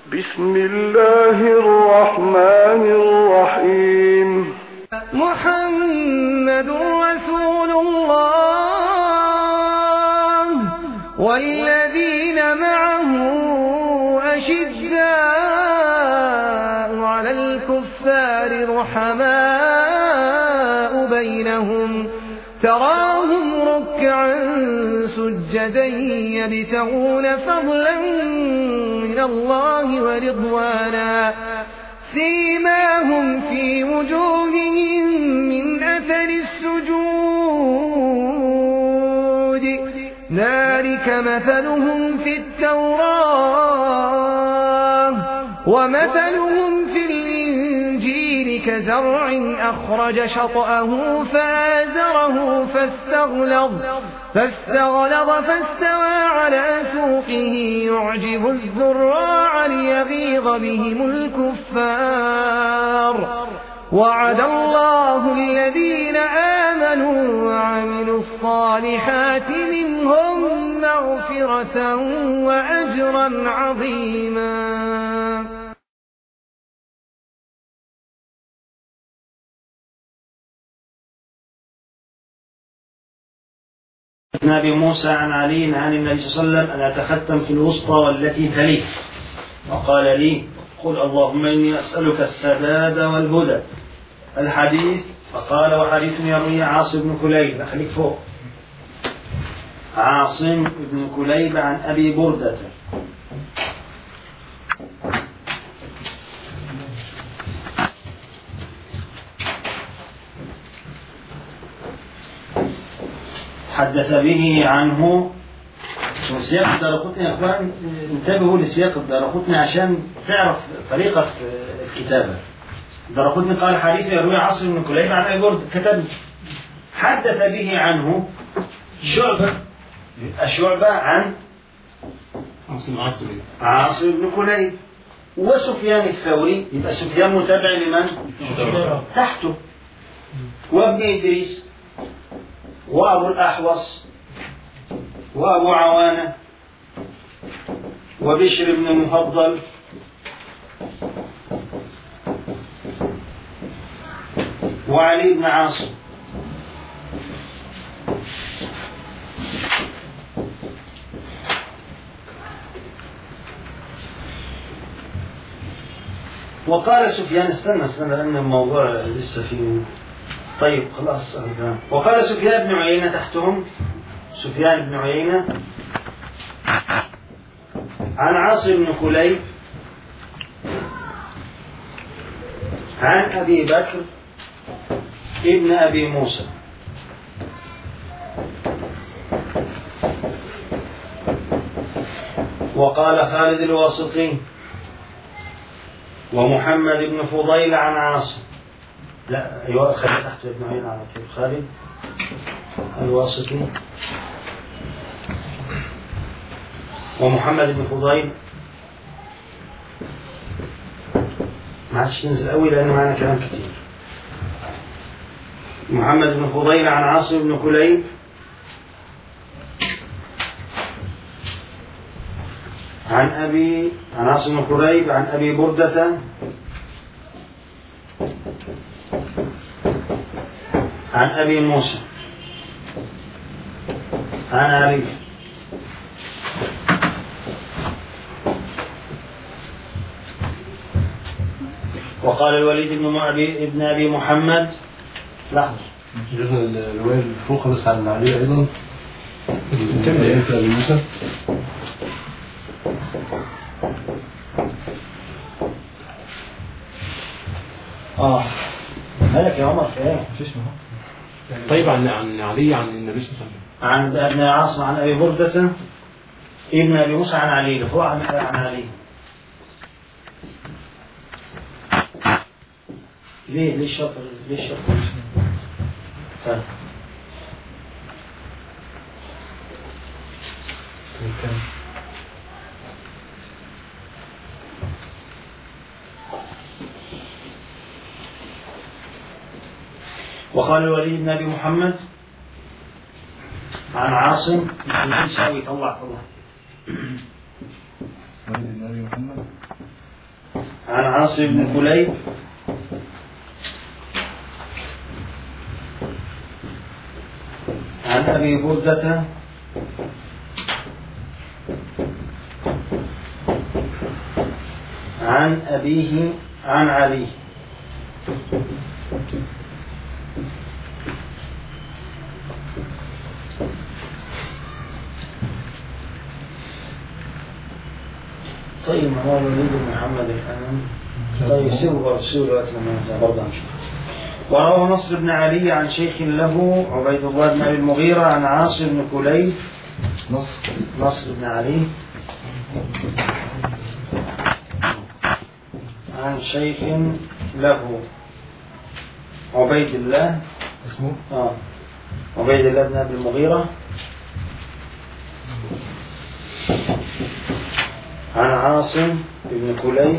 بسم الله الرحمن الرحيم محمد رسول الله والذين معه أشداء على الكفار رحماء بينهم تراهم ركعا سجدا يبتغون فضلا من الله ورضوانا سيماهم في وجوههم من أثر السجود ذلك مثلهم في التوراة ومثلهم في الإنجيل كزرع أخرج شطأه فآزره فاستغلظ فاستغلظ فاستوى على سوقه يعجب الزراع ليغيظ بهم الكفار وعد الله الذين آمنوا وعملوا الصالحات منهم مغفرة وأجرا عظيما عن ابي موسى عن علي عن النبي صلى الله عليه وسلم ان اتختم في الوسطى والتي تليه وقال لي قل اللهم اني اسالك السداد والهدى الحديث فقال وحديث يروي عاصم بن كليب خليك فوق عاصم بن كليب عن ابي برده حدث به عنه سياق الدرقطني يا اخوان انتبهوا لسياق الدرقطني عشان تعرف طريقة الكتابة الدرقطني قال حديث يروي عاصم بن كليب عن ابي برده كتب حدث به عنه شعبة شعبة عن عاصم عاصم عاصم بن كليب وسفيان الثوري يبقى سفيان متابع لمن؟ تحته وابن ادريس وأبو الأحوص وأبو عوانة وبشر بن المفضل وعلي بن عاصم وقال سفيان استنى استنى لأن الموضوع لسه فيه طيب خلاص تمام وقال سفيان بن عيينة تحتهم سفيان بن عيينة عن عاصم بن كليب عن أبي بكر ابن أبي موسى وقال خالد الواسطي ومحمد بن فضيل عن عاصم لا ايوه خلي تحت ابن عيينة على طول خالد الواسطي ومحمد بن فضيل ما عادش ننزل قوي لان معنا كلام كتير محمد بن فضيل عن عاصم بن كليب عن ابي عن عاصم بن كليب عن ابي برده عن أبي موسى عن علي وقال الوليد بن أبي ابن أبي محمد لحظة جزء الرواية اللي فوق بس عن علي أيضا كمل أبي موسى اه مالك يا عمر في ايه؟ طيب عن عن علي عن النبي صلى الله عليه وسلم عن ابن عاصم عن ابي بردة ابن ابي موسى عن علي لفوق عن عن علي ليه ليه الشطر ليه الشطر طيب وقال الوليد بن ابي محمد عن عاصم يساوي يطلع طلع وليد بن أبي محمد عن عاصم بن كليب عن أبي بردة عن أبيه عن علي طيب ما هو الوليد بن محمد الآن طيب سيبوا برضه سيبوا الوقت لما نرجع برضه هنشوف وروى نصر بن علي عن شيخ له عبيد الله بن ابي المغيرة عن عاصم بن كليب نصر نصر بن علي عن شيخ له عبيد الله اسمه آه. عبيد الله بن ابي المغيرة عن عاصم بن كليب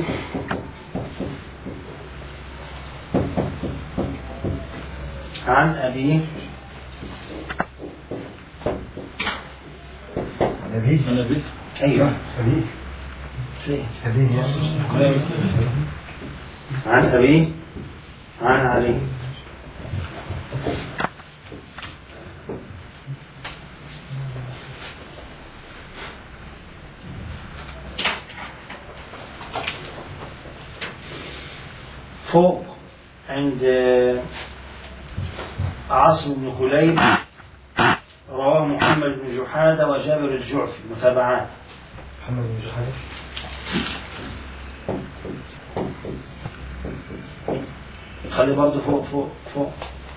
عن أبيه أبيه أنا أيوه أبيه فين؟ أبيه ياسر عن أبيه عن علي فوق عند عاصم بن كليب رواه محمد بن جحادة وجابر الجعفي متابعات محمد بن جحيم خلي برضه فوق فوق فوق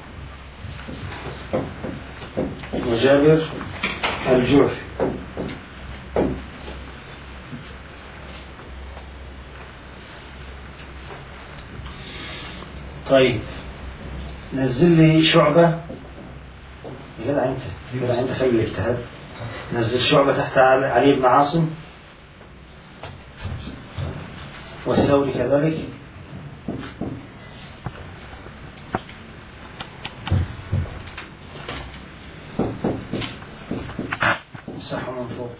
وجابر الجعفي طيب نزل لي شعبة يا جدع انت يا جدع انت خلي الاجتهاد نزل شعبة تحت علي علي بن عاصم والثوري كذلك صح من فوق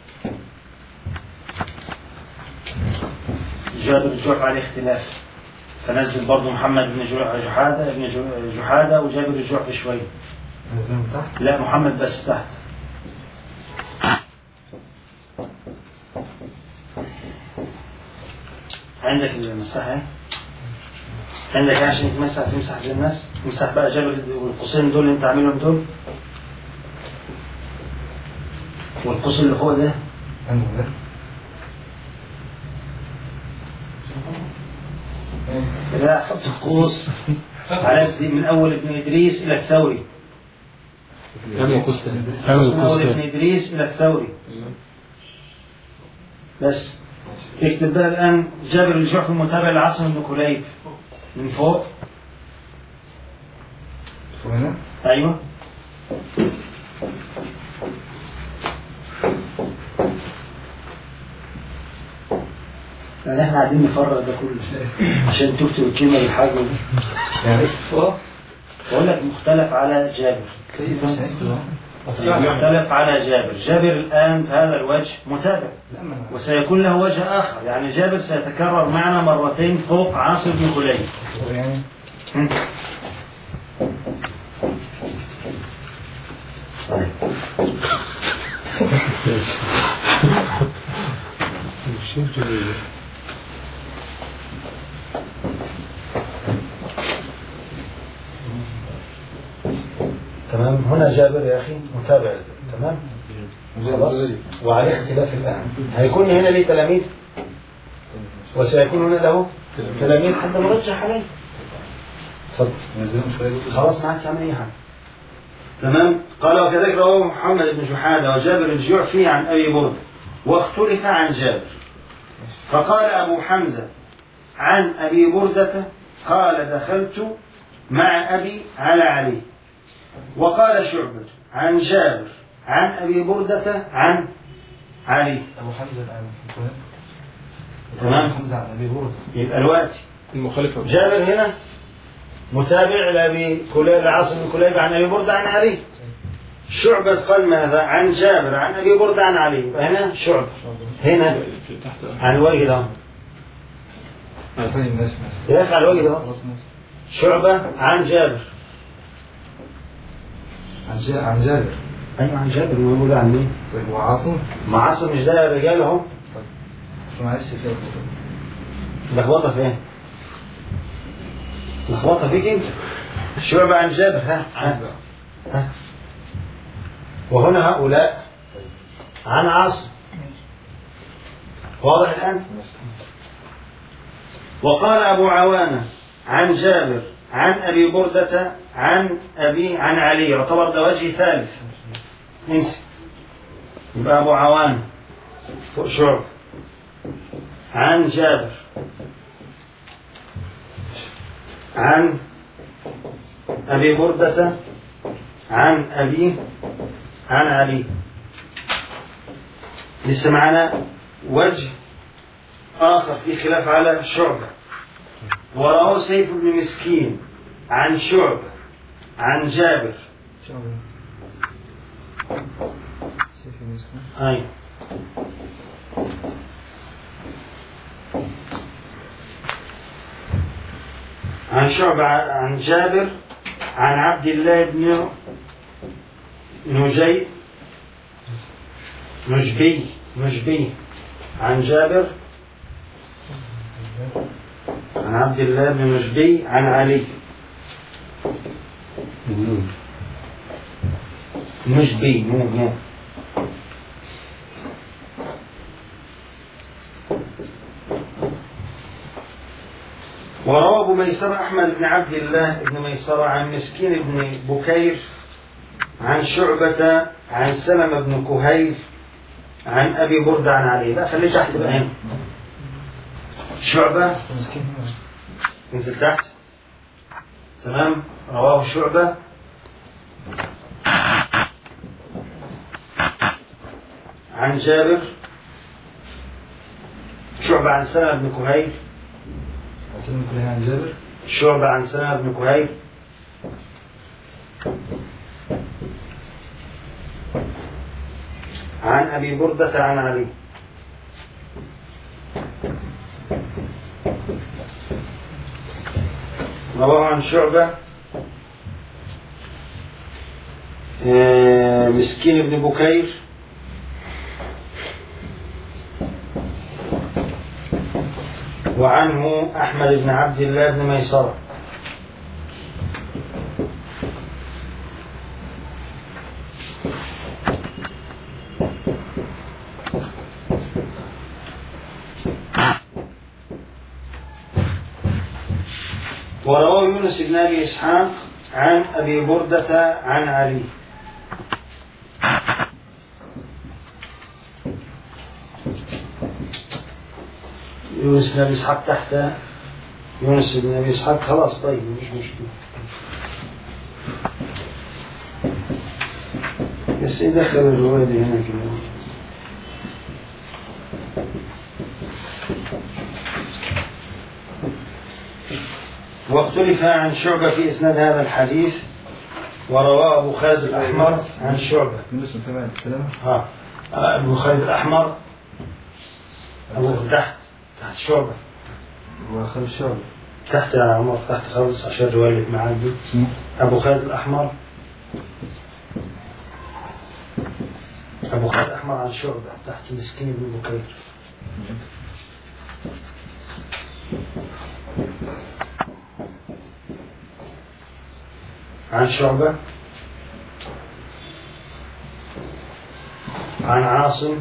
جابر الجوع عليه اختلاف فنزل برضه محمد بن جو- جحادة ابن جو- جحادة وجابر الجوع في شوية نزل من تحت لا محمد بس تحت عندك المساحة عندك عشان تمسح تمسح زي الناس تمسح بقى جبل والقوسين دول اللي انت عاملهم دول والقوس اللي فوق ده أنه ده لا حط القوس على دي من اول ابن ادريس الى الثوري اعمل قوس تاني من اعمل اول قوس ابن تاني ادريس الى الثوري بس اكتب بقى الان جابر الجعفي المتابع لعاصم بن كليب من فوق فوق هنا ايوه يعني احنا قاعدين نفرق ده كله عشان تكتب الكلمه بالحاجه دي يعني بقول لك مختلف على جابر كيف تحسه مختلف على جابر جابر الآن في هذا الوجه متابع لا ما أنا- وسيكون له وجه آخر يعني جابر سيتكرر معنا مرتين فوق عاصم بن كليب يعني هم. طيب. تمام هنا جابر يا أخي متابع تمام خلاص وعليه اختلاف الآن هيكون هنا ليه تلاميذ وسيكون هنا له تلاميذ حتى نرجح عليه تفضل نزلهم شوية خلاص ما عادش عامل اي حاجه تمام قال وكذلك رواه محمد بن جحادة وجابر الجعفي عن أبي بردة واختلف عن جابر فقال أبو حمزة عن أبي بردة قال دخلت مع أبي على علي وقال شعبة عن جابر عن أبي بردة عن علي أبو حمزة الآن تمام. أبو حمزة عن أبي بردة يبقى الوقت المخالفة جابر هنا متابع لأبي كليب لعاصم بن كليب عن أبي بردة عن علي شعبة قال ماذا عن جابر عن أبي بردة عن علي يبقى هنا شعبة هنا في تحت عن الوجه ده طيب ماشي ماشي يا أخي على الوجه ده خلاص ماشي شعبة عن جابر عن جا- عن جابر أيوة عن جابر ما بقول عن مين؟ طيب وعاصم ما عاصم مش ده رجال أهو بس معلش فيها خطأ. لخبطة فين؟ لخبطة فيك أنت شعبة عن جابر ها ها ها وهنا هؤلاء عن عاصم واضح الآن؟ وقال أبو عوانة عن جابر عن أبي بردة عن أبي عن علي يعتبر ده وجه ثالث انسى يبقى أبو عوانة فوق شعب عن جابر عن أبي بردة عن أبي عن علي لسه معنا وجه آخر في خلاف على شعبة ورواه سيف بن مسكين عن شعبة عن جابر شعبة سيف المسلم أي عن شعبة عن جابر عن عبد الله بن نجي نجبي نجبي عن جابر عن عبد الله بن نجبي عن علي النون نجبي مو مو وروى أبو ميسرة أحمد بن عبد الله بن ميسرة عن مسكين بن بكير عن شعبة عن سلمة بن كهيل عن أبي بردة عن علي لا خليه تحت بقى هنا شعبة مسكين انزل تحت تمام رواه شعبة عن جابر شعبة عن سلمة بن كهيل عشان كلها عن جابر شعبة عن سلمة بن كهيل عن أبي بردة عن علي رواه عن شعبة آه، مسكين بن بكير وعنه أحمد بن عبد الله بن ميسرة ورواه يونس بن أبي إسحاق عن أبي بردة عن علي يونس بن أبي إسحاق تحت يونس بن أبي إسحاق خلاص طيب مش مشكلة بس إيه دخل الرواية دي هنا كده واختلف عن شعبة في إسناد هذا الحديث ورواه أبو خالد الأحمر عن شعبة يونس متابع السلامة ها أبو خالد الأحمر أبو تحت تحت شعبة وخالد الشعبة تحت يا عمر تحت خالص عشان الرواية اللي معاك دي اسمه أبو خالد الأحمر أبو خالد الأحمر عن شعبة تحت مسكين بن بكير عن شعبة عن عاصم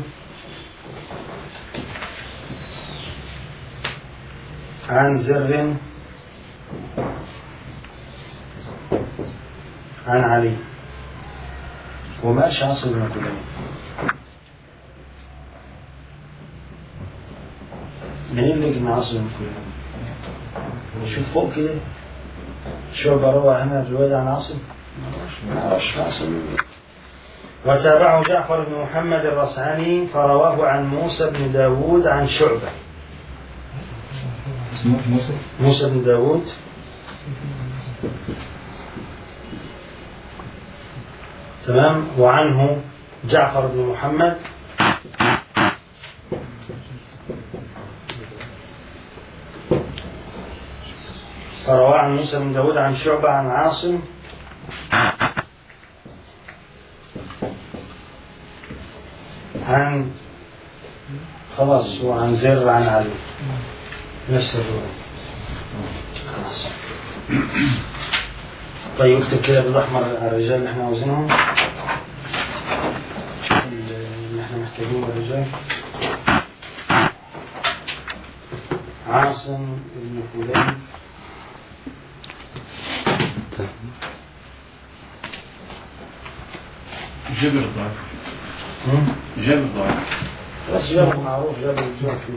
عن زر عن علي وما قالش عاصم بن عبد الله منين اللي ان عاصم بن كلاب شوف فوق كده شعبة روى هنا الرواية عن عاصم ما اعرفش عاصم وتابعه جعفر بن محمد الرسعاني فرواه عن موسى بن داود عن شعبة اسمه موسى موسى بن داود تمام وعنه جعفر بن محمد فرواه عن موسى بن داود عن شعبة عن عاصم عن خلاص وعن زر عن علي نفس الرواية خلاص طيب اكتب كده بالاحمر على الرجال اللي احنا عاوزينهم اللي احنا محتاجين الرجال عاصم بن فلان جبر ضعيف هم؟ جبر ضعيف بس جابر معروف جابر الجوفي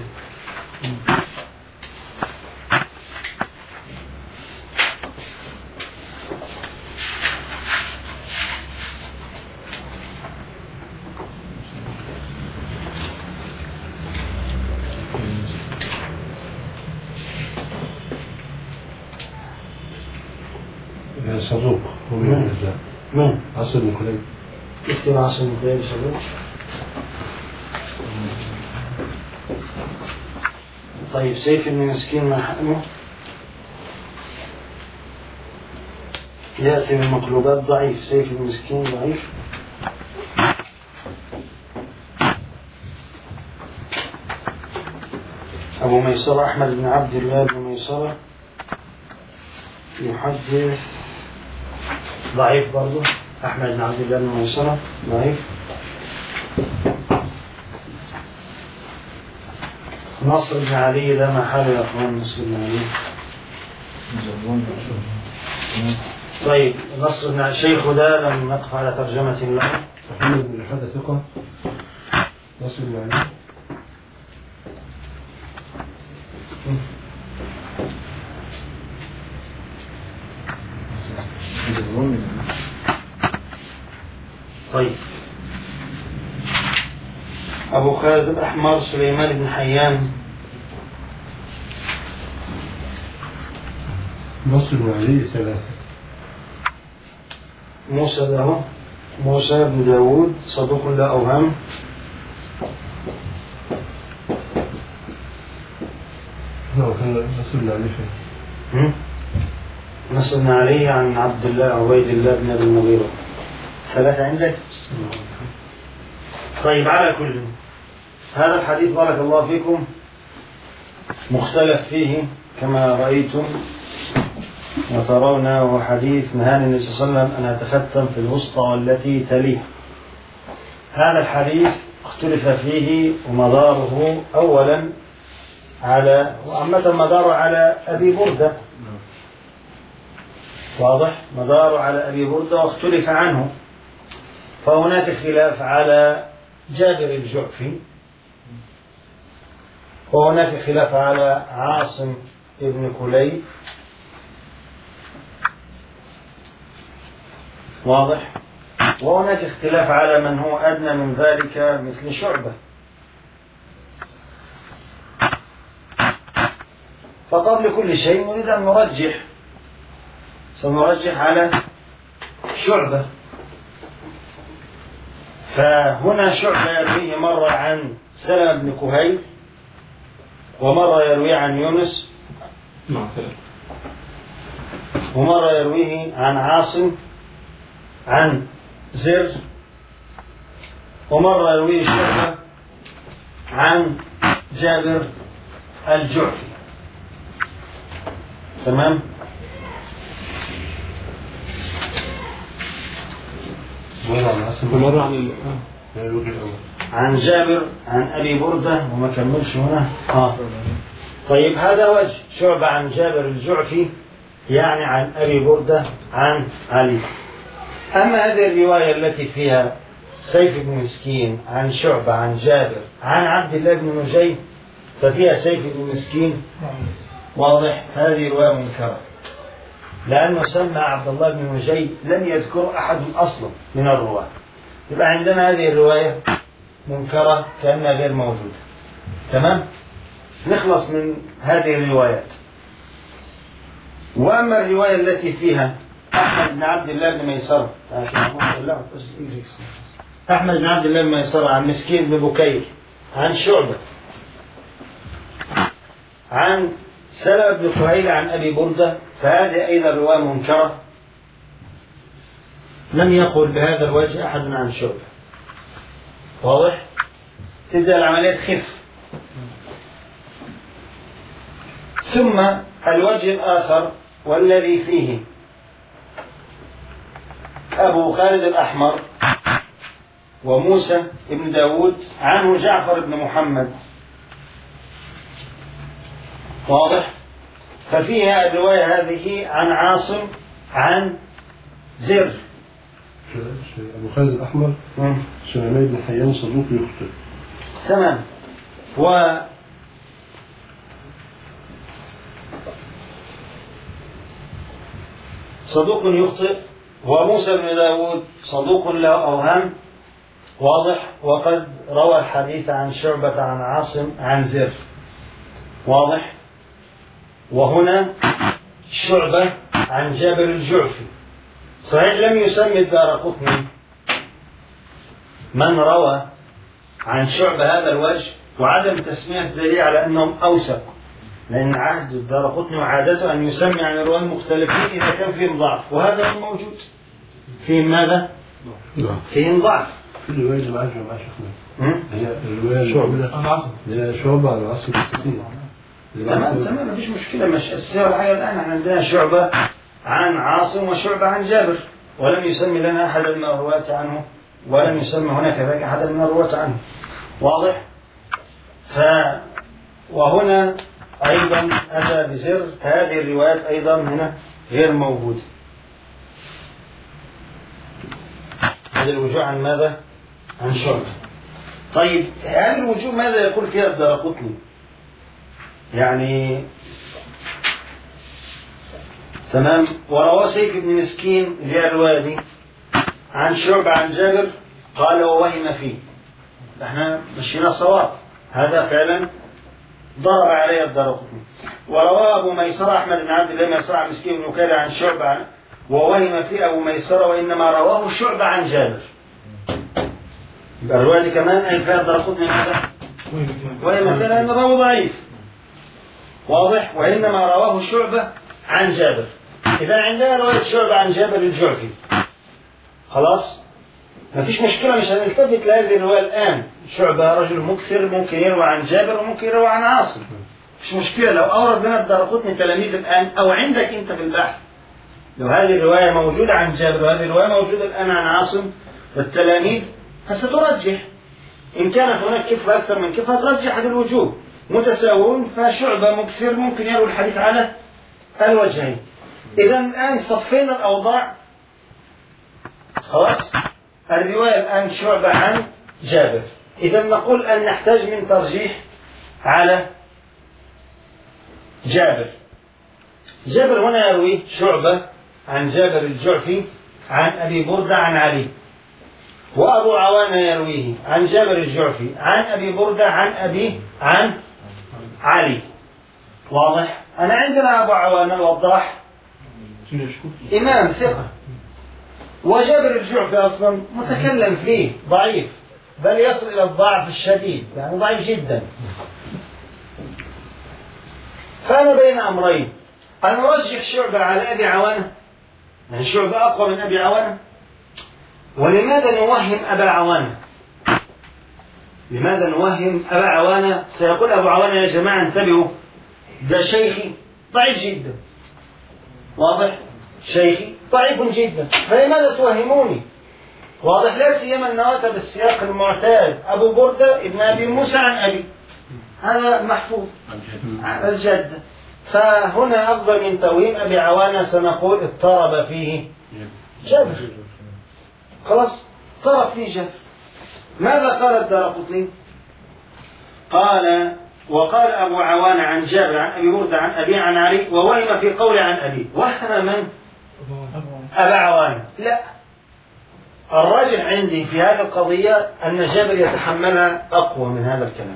صدوق هو من الرجال مين؟ عاصم بن كليب اكتب عاصم بن فلان شباب طيب سيف بن مسكين ما حقنه يأتي من مقلوبات ضعيف سيف بن مسكين ضعيف أبو ميسرة أحمد بن عبد الله بن ميسرة يحدث ضعيف برضه أحمد بن عبد الله بن ميسرة ضعيف نصر بن علي لا محل يا أخوان نصر بن علي طيب نصر بن علي شيخ ده لم نقف على ترجمة له محمد بن الحادة ثقة نصر بن علي طيب أبو خالد الأحمر سليمان بن حيان نصر بن علي ثلاثة موسى له موسى بن داود صدوق لا أوهام نعم كان نصر بن علي فين هم؟ نصر بن علي عن عبد الله عبيد الله بن أبي المغيرة ثلاثة عندك؟ طيب على كل هذا الحديث بارك الله فيكم مختلف فيه كما رأيتم وترون وهو حديث نهاني النبي صلى الله عليه وسلم أن أتختم في الوسطى والتي تليها هذا الحديث اختلف فيه ومداره أولا على وعامة مداره على أبي بردة واضح مداره على أبي بردة واختلف عنه فهناك خلاف على جابر الجعفي وهناك خلاف على عاصم ابن كليب واضح وهناك اختلاف على من هو أدنى من ذلك مثل شعبة فقبل كل شيء نريد أن نرجح سنرجح على شعبة فهنا شعبة يرويه مرة عن سلمة بن كهيل ومرة يرويه عن يونس مع سلام ومرة يرويه عن عاصم عن زر ومرة يرويه شعبة عن جابر الجعفي تمام مرة عن عاصم ومرة عن ال... آه. يعني الوجه الأول عن جابر عن أبي بردة وما كملش هنا آه. طيب هذا وجه شعبة عن جابر الجعفي يعني عن أبي بردة عن علي أما هذه الرواية التي فيها سيف بن مسكين عن شعبة عن جابر عن عبد الله بن نجيب ففيها سيف بن مسكين واضح هذه رواية منكرة لأنه سمى عبد الله بن نجيب لم يذكر أحد أصلا من الرواة يبقى عندنا هذه الرواية منكرة كأنها غير موجودة تمام نخلص من هذه الروايات وأما الرواية التي فيها أحمد بن عبد الله بن ميسرة أحمد بن عبد الله بن ميسرة عن مسكين بن بكير عن شعبة عن سلمة بن كهيل عن أبي بردة فهذه أيضا رواية منكرة لم يقل بهذا الوجه أحد عن شعبة واضح؟ تبدأ العملية تخف ثم الوجه الآخر والذي فيه أبو خالد الأحمر وموسى بن داود عنه جعفر بن محمد واضح ففيها الرواية هذه عن عاصم عن زر أبو خالد الأحمر سليمان بن حيان صدوق يخطئ تمام و صدوق يخطئ وموسى بن داود صدوق له أوهام واضح وقد روى الحديث عن شعبة عن عاصم عن زر واضح وهنا شعبة عن جابر الجعفي صحيح لم يسمي الدار قطني من روى عن شعبة هذا الوجه وعدم تسمية دليل على أنهم أوثق لأن عهد الدار قطني وعادته أن يسمي عن الرواة المختلفين إذا كان فيهم ضعف وهذا هو موجود فيهم ماذا؟ فيهم ضعف في الرواية اللي معاك مع شيخنا م? هي الرواية شعبة عن عاصم هي شعبة على العصر الستين تمام تمام مفيش مشكلة مش أساسية ولا حاجة الآن احنا عندنا شعبة عن عاصم وشعبة عن جابر ولم يسمي لنا أحدا من الرواة عنه ولم يسمي هناك ذاك أحدا من الرواة عنه واضح؟ ف وهنا أيضا أتى بسر هذه الروايات أيضا هنا غير موجودة هذه الوجوه عن ماذا؟ عن شعبة طيب هذه الوجوه ماذا يقول فيها الدارقطني؟ يعني تمام وروى سيف بن مسكين اللي هي الرواية دي عن شعبة عن جابر قال ووهم فيه احنا مشينا صواب هذا فعلا ضرب عليه الدرقطني وروى أبو ميسرة أحمد بن عبد الله ميسرة عن مسكين بن وكالة عن شعبة عن ووهم فيه أبو ميسرة وإنما رواه شعبة عن جابر يبقى الرواية دي كمان أي فيها الدرقطني ماذا؟ وهم فيه لأن الراوي ضعيف واضح وإنما رواه شعبة عن جابر إذا عندنا رواية شعبة عن جابر الجعفي خلاص ما فيش مشكلة مش هنلتفت لهذه الرواية الآن شعبة رجل مكثر ممكن يروى عن جابر وممكن يروى عن عاصم مش مشكلة لو أورد لنا الدرقطني تلاميذ الآن أو عندك أنت في البحث لو هذه الرواية موجودة عن جابر وهذه الرواية موجودة الآن عن عاصم والتلاميذ فسترجح إن كانت هناك كفة أكثر من كفة ترجح هذه الوجوه متساوون فشعبة مكثر ممكن يروي الحديث على الوجهين إذا الآن صفينا الأوضاع خلاص الرواية الآن شعبة عن جابر إذا نقول أن نحتاج من ترجيح على جابر جابر هنا يروي شعبة عن جابر الجعفي عن أبي بردة عن علي وأبو عوانة يرويه عن جابر الجعفي عن أبي بردة عن أبي عن علي واضح أنا عندنا أبو عوانة الوضاح إمام ثقة وجابر الجعفي أصلا متكلم فيه ضعيف بل يصل إلى الضعف الشديد يعني ضعيف جدا فأنا بين أمرين أن أرجح شعبة على أبي عوانة يعني شعبة أقوى من أبي عوانة ولماذا نوهم أبا عوانة لماذا نوهم أبا عوانة سيقول أبو عوانة يا جماعة انتبهوا ده شيخي ضعيف جدا واضح شيخي ضعيف جدا فلماذا توهموني واضح لا سيما النواة بالسياق المعتاد أبو بردة ابن أبي موسى عن أبي هذا محفوظ عن الجدة فهنا أفضل من توهيم أبي عوانة سنقول اضطرب فيه جابر خلاص اضطرب فيه جابر ماذا قال الدارقطني قال وقال أبو عوانة عن جابر عن أبي بردة عن أبي عن علي ووهم في قول عن أبي وهم من أبا عوانة لا الراجع عندي في هذه القضية أن جابر يتحملها أقوى من هذا الكلام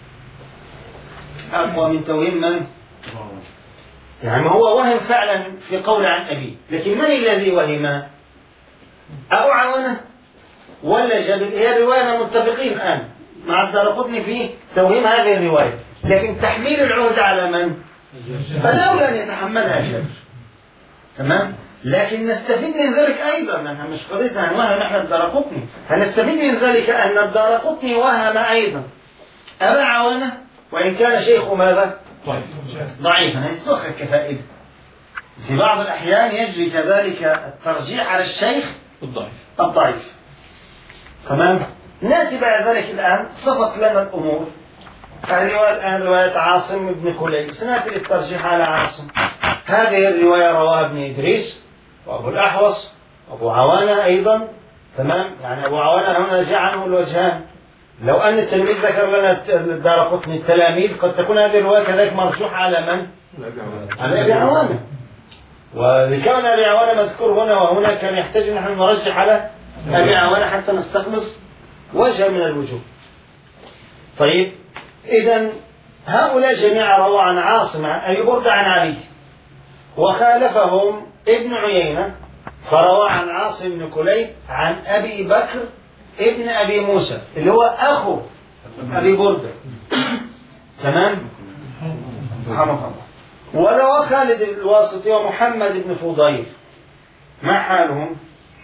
أقوى من توهيم من يعني هو وهم فعلا في قول عن أبي لكن من الذي وهم أبو عوانة ولا جابر هي الرواية متفقين الآن مع الدارقطني في توهيم هذه الرواية لكن تحميل العهد على من فالأولى أن يتحملها جابر تمام لكن نستفيد من ذلك أيضا أنها مش قضيتنا عن وهم احنا الدارقطني هنستفيد من ذلك أن الدارقطني وهم أيضا أبا عوانة وإن كان شيخ ماذا؟ طيب ضعيفا هيتسخر كفائدة في بعض الأحيان يجري كذلك الترجيح على الشيخ الضعيف الضعيف تمام ناتي بعد ذلك الآن صفت لنا الأمور الرواية الآن رواية عاصم بن كليب سنأتي للترجيح على عاصم هذه الرواية رواها ابن إدريس وأبو الأحوص وأبو عوانة أيضا تمام يعني أبو عوانة هنا جاء عنه الوجهان لو أن التلميذ ذكر لنا الدار قطني التلاميذ قد تكون هذه الرواية كذلك مرجوحة على من؟ على أبي عوانة ولكون أبي عوانة مذكور هنا وهنا كان يحتاج أن نحن نرجح على أبي عوانة حتى نستخلص وجه من الوجوه طيب إذا هؤلاء جميعا رووا عن عاصم عن أبي بردة عن علي وخالفهم ابن عيينة فروى عن عاصم بن كليب عن أبي بكر ابن أبي موسى اللي هو أخو أبي بردة تمام رحمه الله وروى خالد الواسطي ومحمد بن فضيل ما حالهم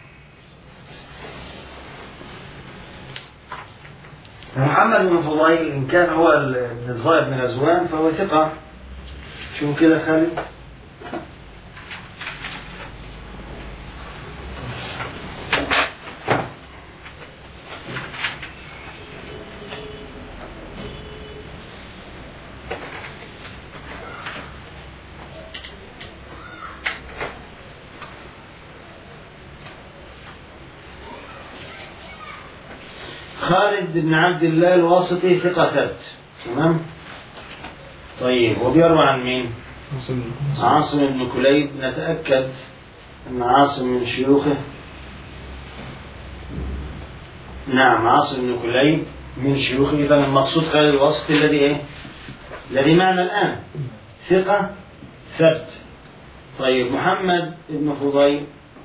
محمد بن فضيل إن كان هو ال- بن الضائب بن غزوان فهو ثقة شو كده خالد خالد بن عبد الله الواسطي ثقة ثبت تمام طيب وبيروى عن مين عاصم بن كليب نتأكد أن عاصم من شيوخه نعم عاصم بن كليب من شيوخه إذا المقصود خالد الواسطي الذي إيه؟ الذي معنا الآن ثقة ثبت طيب محمد بن فضيل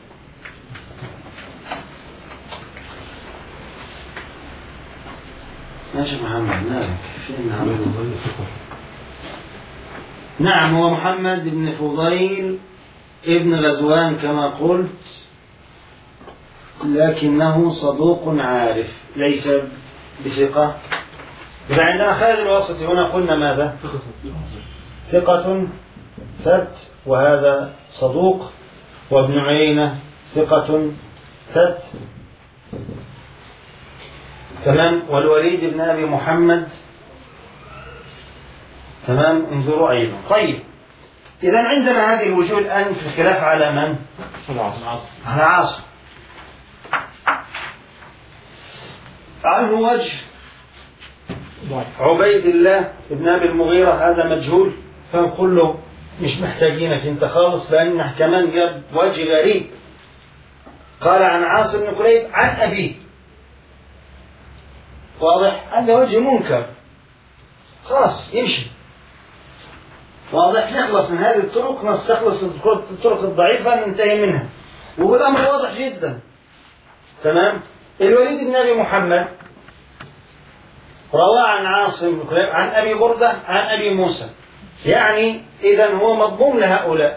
ماشي محمد مالك فين عمله نعم هو محمد بن فضيل ابن غزوان كما قلت لكنه صدوق عارف ليس بثقة إذا عندنا خالد الواسطي هنا قلنا ماذا؟ ثقة ثبت وهذا صدوق وابن عيينة ثقة ثبت تمام والوليد بن أبي محمد تمام انظروا أيضا طيب إذا عندنا هذه الوجوه الآن في الخلاف على من؟ العصر على عاصم عنه وجه ضعيف عبيد الله بن أبي المغيرة هذا مجهول فنقول له مش محتاجينك انت خالص لأن كمان جاب وجه غريب قال عن عاصم بن كليب عن أبيه واضح هذا وجه منكر خلاص يمشي واضح نخلص من هذه الطرق نستخلص الطرق الضعيفة ننتهي منها والأمر واضح جدا تمام الوليد بن أبي محمد روى عن عاصم بن كليب عن أبي بردة عن أبي موسى يعني إذا هو مضموم لهؤلاء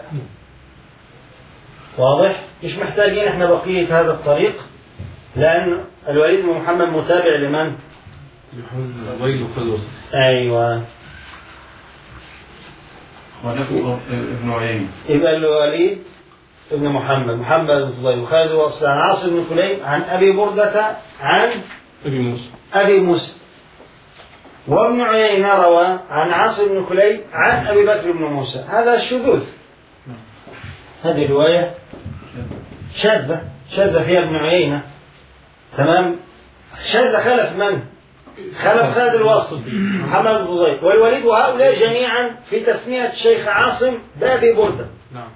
واضح مش محتاجين احنا بقية هذا الطريق لأن الوليد بن محمد متابع لمن؟ ويل وخالد وسط أيوه ونفسه ابن عيينة يبقى الوليد ابن محمد محمد بن فضيل وخالد واصل عن عاصم بن كليب عن أبي بردة عن أبي موسى أبي موسى وابن عيينة روى عن عاصم بن كليب عن أبي بكر بن موسى هذا شذوذ هذه رواية شاذة شاذة فيها ابن عيينة تمام شاذة خلف من؟ خلف خالد الواسط محمد بن فضيل والوليد وهؤلاء جميعا في تسمية الشيخ عاصم بأبي بردة نعم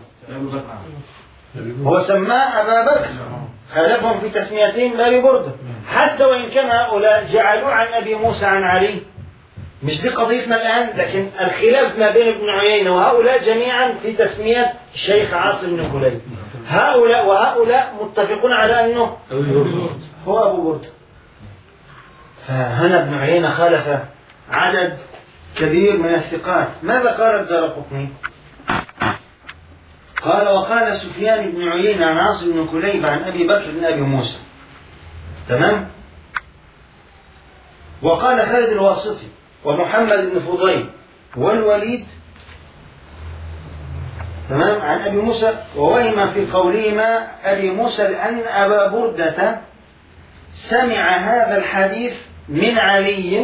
هو سماه أبا بكر خالفهم في تسميتهم بأبي بردة حتى وإن كان هؤلاء جعلوه عن أبي موسى عن علي مش دي قضيتنا الآن لكن الخلاف ما بين ابن عيينة وهؤلاء جميعا في تسمية الشيخ عاصم بن كليب هؤلاء وهؤلاء متفقون على أنه هو أبو بردة فهنا ابن عيينة خالف عدد كبير من الثقات ماذا قال الدارقطني قال وقال سفيان بن عيينة عن عاصم بن كليب عن أبي بكر بن أبي موسى تمام وقال خالد الواسطي ومحمد بن فضيل والوليد تمام عن أبي موسى ووهم في قولهما أبي موسى لأن أبا بردة سمع هذا الحديث من علي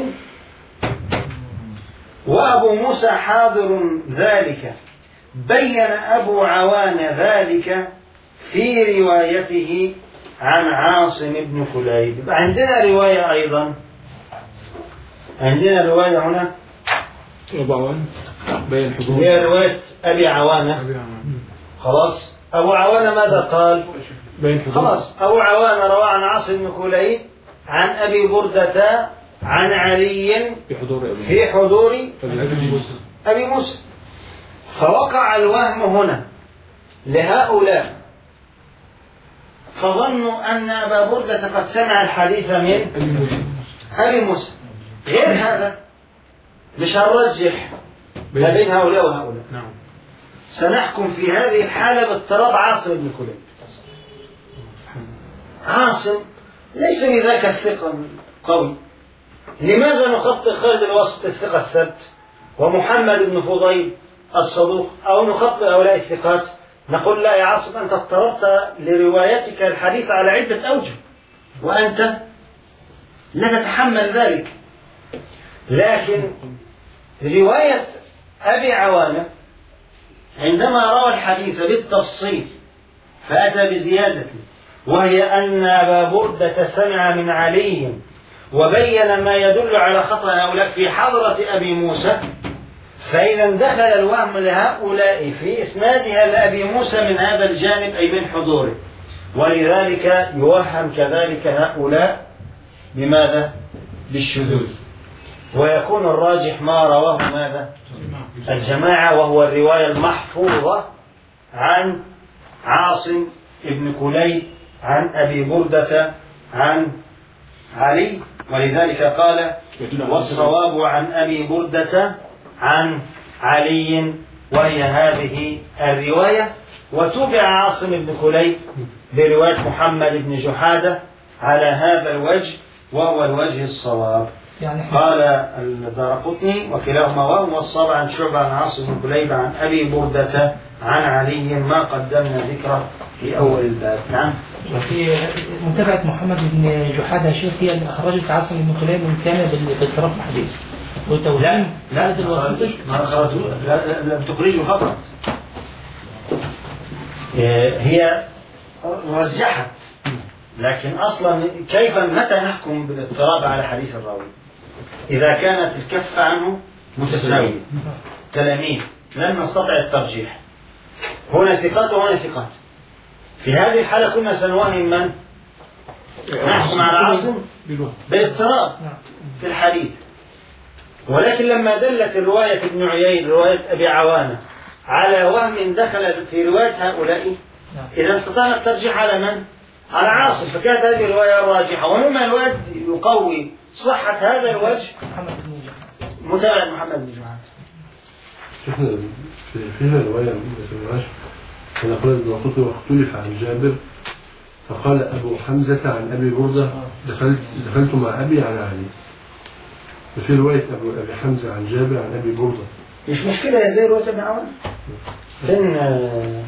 وأبو موسى حاضر ذلك بين أبو عوان ذلك في روايته عن عاصم بن كليب عندنا رواية أيضا عندنا رواية هنا أبو عوان بين حضور هي رواية أبي عوانة أبي عوان خلاص أبو عوانة ماذا قال بين حضور خلاص أبو عوانة روى عن عاصم بن كليب عن أبي بردة عن علي في حضور أبي في حضور أبي موسى أبي موسى فوقع الوهم هنا لهؤلاء فظنوا أن أبا بردة قد سمع الحديث من أبي موسى أبي موسى غير هذا مش هنرجح ما بين هؤلاء وهؤلاء نعم سنحكم في هذه الحالة باضطراب عاصم بن كليب عاصم ليس بذاك الثقة القوي لماذا نخطئ خالد الواسط الثقة الثبت ومحمد بن فضيل الصدوق أو نخطئ هؤلاء الثقات نقول لا يا عاصم أنت اضطربت لروايتك الحديث على عدة أوجه وأنت لا تتحمل ذلك لكن رواية أبي عوانة عندما روى الحديث بالتفصيل فأتى بزيادة وهي أن أبا بردة سمع من علي وبين ما يدل على خطأ هؤلاء في حضرة أبي موسى فإذا دخل الوهم لهؤلاء في إسنادها لأبي موسى من هذا الجانب أي من حضوره ولذلك يوهم كذلك هؤلاء بماذا؟ بالشذوذ ويكون الراجح ما رواه ماذا؟ الجماعة وهو الرواية المحفوظة عن عاصم بن كليب عن أبي بردة عن علي ولذلك قال والصواب عن أبي بردة عن علي وهي هذه الرواية وتبع عاصم بن كليب برواية محمد بن جحادة على هذا الوجه وهو الوجه الصواب يعني قال الدارقطني وكلاهما وهم والصواب عن شعبة عن عاصم بن كليب عن أبي بردة عن علي ما قدمنا ذكره في أول الباب نعم وفي متابعة محمد بن جحادة شيخ هي اللي أخرجت عاصم بن كليب من كان بال- باضطراب الحديث وتوهيم خالد الواسطي ما أخرجوا لا- لا- لم تخرجوا فقط إيه، هي رجحت لكن أصلا كيف متى نحكم بالاضطراب على حديث الراوي إذا كانت الكفة عنه متساوية تلاميذ لن نستطيع الترجيح هنا ثقات وهنا ثقات في هذه الحالة كنا سنوهم من نحكم على عاصم بالوهم بالاضطراب في الحديث ولكن لما دلت رواية ابن عيين رواية أبي عوانة على وهم دخل في رواية هؤلاء نعم. إذا استطعنا الترجيح على من؟ على عاصم فكانت هذه الرواية الراجحة ومما الواد يقوي صحة هذا الوجه محمد بن جحادة متابعة محمد بن جمعة شفنا في فيها رواية في الرواية ونقول الوقت واختلف عن جابر فقال أبو حمزة عن أبي بردة دخلت دخلت مع أبي على علي وفي رواية أبو أبي حمزة عن جابر عن أبي بردة مش مشكلة يا زي رواية ابن عوانة فين آه،